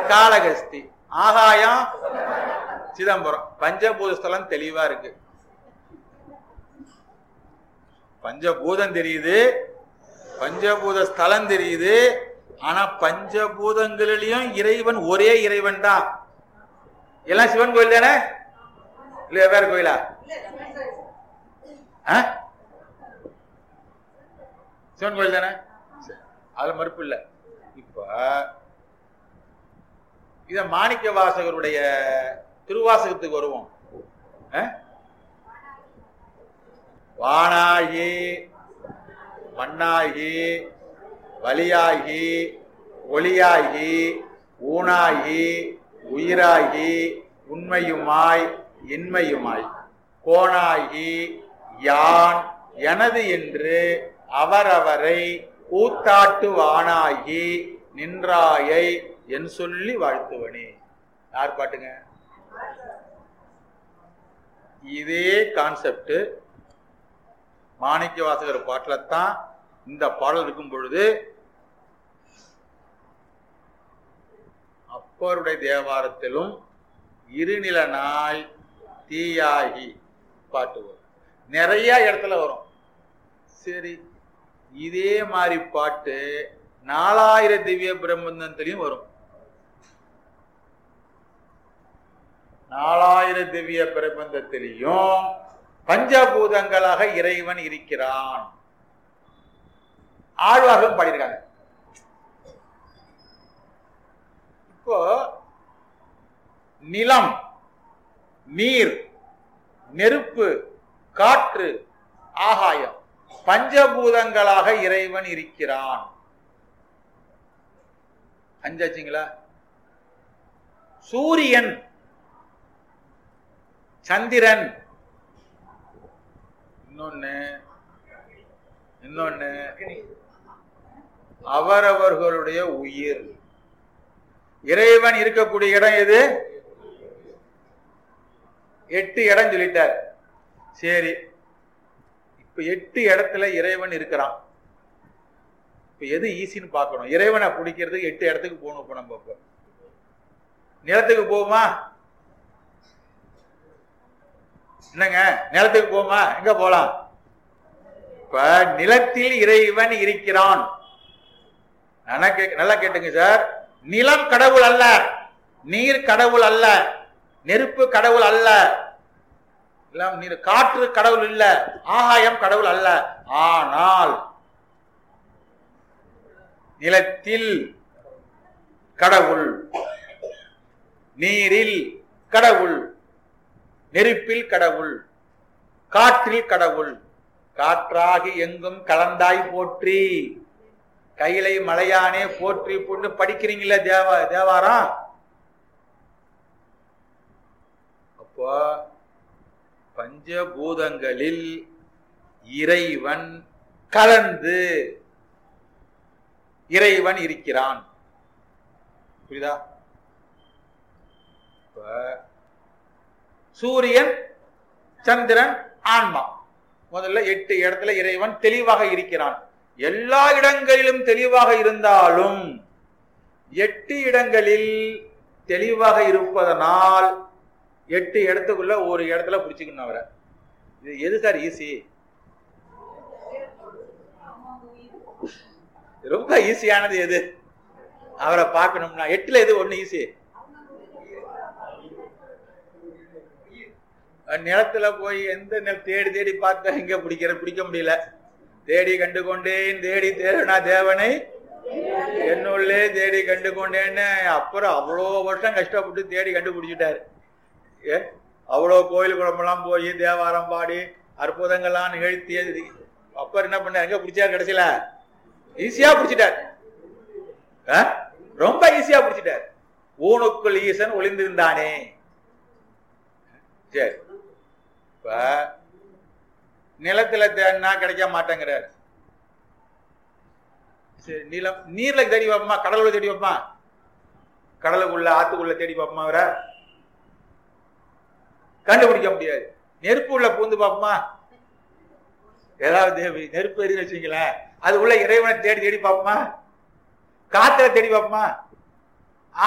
காளகஸ்தி ஆகாயம் சிதம்பரம் பஞ்சபூத ஸ்தலம் தெளிவா இருக்கு பஞ்சபூதம் தெரியுது பஞ்சபூத ஸ்தலம் தெரியுது ஆனா பஞ்சபூதங்களிலையும் இறைவன் ஒரே இறைவன் தான் எல்லாம் சிவன் கோயில் தானே இல்ல வேற கோயிலா ஆ? சிவன் கோயில் தானே சரி. அதுல மறுப்பு இல்ல இப்ப இத மாணிக்க வாசகருடைய திருவாசகத்துக்கு வருவோம் ஆ? வானாகி மண்ணாகி வலியாகி ஒளியாகி ஊனாகி உயிராகி உண்மையுமாய் இன்மையுமாய் கோணாகி யான் எனது என்று அவரவரை கூத்தாட்டுவானாகி நின்றாயை என் சொல்லி வாழ்த்துவனே யார் பாட்டுங்க இதே கான்செப்ட் மாணிக்க வாசகர் பாட்டில தான் இந்த பாடல் இருக்கும் பொழுது அப்பருடைய தேவாரத்திலும் இருநில நாய் தீயாகி பாட்டு வரும் நிறைய இடத்துல வரும் சரி இதே மாதிரி பாட்டு நாலாயிர திவ்ய பிரபந்தத்திலையும் வரும் நாலாயிர திவ்ய பிரபந்தத்திலையும் பஞ்சபூதங்களாக இறைவன் இருக்கிறான் ஆழ்வார்களும் பாடியிருக்காங்க இப்போ நிலம் நீர் நெருப்பு காற்று ஆகாயம் பஞ்சபூதங்களாக இறைவன் இருக்கிறான் அஞ்சாச்சுங்களா சூரியன் சந்திரன் இன்னொன்னு இன்னொன்னு அவரவர்களுடைய உயிர் இறைவன் இருக்கக்கூடிய இடம் எது எட்டு இடம் சொல்லிட்டார் சரி இப்ப எட்டு இடத்துல இறைவன் இருக்கிறான் இப்ப எது ஈஸின்னு பார்க்கணும் இறைவனை பிடிக்கிறதுக்கு எட்டு இடத்துக்கு போகணும் இப்ப நம்ம இப்ப நிலத்துக்கு போகுமா என்னங்க நிலத்துக்கு போமா எங்க போலாம் இப்ப நிலத்தில் இறைவன் இருக்கிறான் நல்லா கேக்க- நல்லா கேட்டுங்க சார் நிலம் கடவுள் அல்ல நீர் கடவுள் அல்ல நெருப்பு கடவுள் அல்ல எல்லாம் நீர் காற்று கடவுள் இல்ல ஆகாயம் கடவுள் அல்ல ஆனால் நிலத்தில் கடவுள் நீரில் கடவுள் நெருப்பில் கடவுள் காற்றில் கடவுள் காற்றாகி எங்கும் கலந்தாய் போற்றி கையிலை மலையானே போற்றி பொண்ணு படிக்கிறீங்களா தேவா தேவாரம் அப்போ பஞ்சபூதங்களில் இறைவன் கலந்து இறைவன் இருக்கிறான் புரியுதா இப்ப சூரியன் சந்திரன் ஆன்மா முதல்ல எட்டு இடத்துல இறைவன் தெளிவாக இருக்கிறான் எல்லா இடங்களிலும் தெளிவாக இருந்தாலும் எட்டு இடங்களில் தெளிவாக இருப்பதனால் எட்டு இடத்துக்குள்ள ஒரு இடத்துல பிடிச்சிக்கணும் அவரை இது எது சார் ஈஸி ரொம்ப ஈஸியானது எது அவரை பார்க்கணும்னா எட்டுல எது ஒண்ணு ஈஸி நிலத்துல போய் எந்த நில தேடி தேடி பார்த்தா எங்க பிடிக்கிற பிடிக்க முடியல தேடி கண்டு கொண்டேன் தேடி தேடுனா தேவனை என்னுள்ளே தேடி கண்டு கொண்டேன்னு அப்புறம் அவ்வளோ வருஷம் கஷ்டப்பட்டு தேடி கண்டுபிடிச்சிட்டாரு ஏ அவ்வளோ கோயில் குழம்பெல்லாம் போய் தேவாரம் பாடி அற்புதங்கள்லாம் நிகழ்த்தி அப்பர் என்ன பண்ணார் எங்க பிடிச்சார் கடைசியில ஈஸியா பிடிச்சிட்டார் ஆ? ரொம்ப ஈஸியா பிடிச்சிட்டார் ஊனுக்குள் ஈசன் ஒளிந்திருந்தானே சரி இப்ப நிலத்துல தேடினா கிடைக்க மாட்டேங்கிறார் சரி நிலம் நீர்ல தேடி பார்ப்போமா கடலுள்ள தேடி பார்ப்போமா கடலுக்குள்ள ஆத்துக்குள்ள தேடி பார்ப்போமா அவரை கண்டுபிடிக்க முடியாது நெருப்பு உள்ள பூந்து பார்ப்போமா ஏதாவது நெருப்பு எரிஞ்சு வச்சுங்களேன் அது உள்ள இறைவனை தேடி தேடி பார்ப்போமா காத்துல தேடி பார்ப்போமா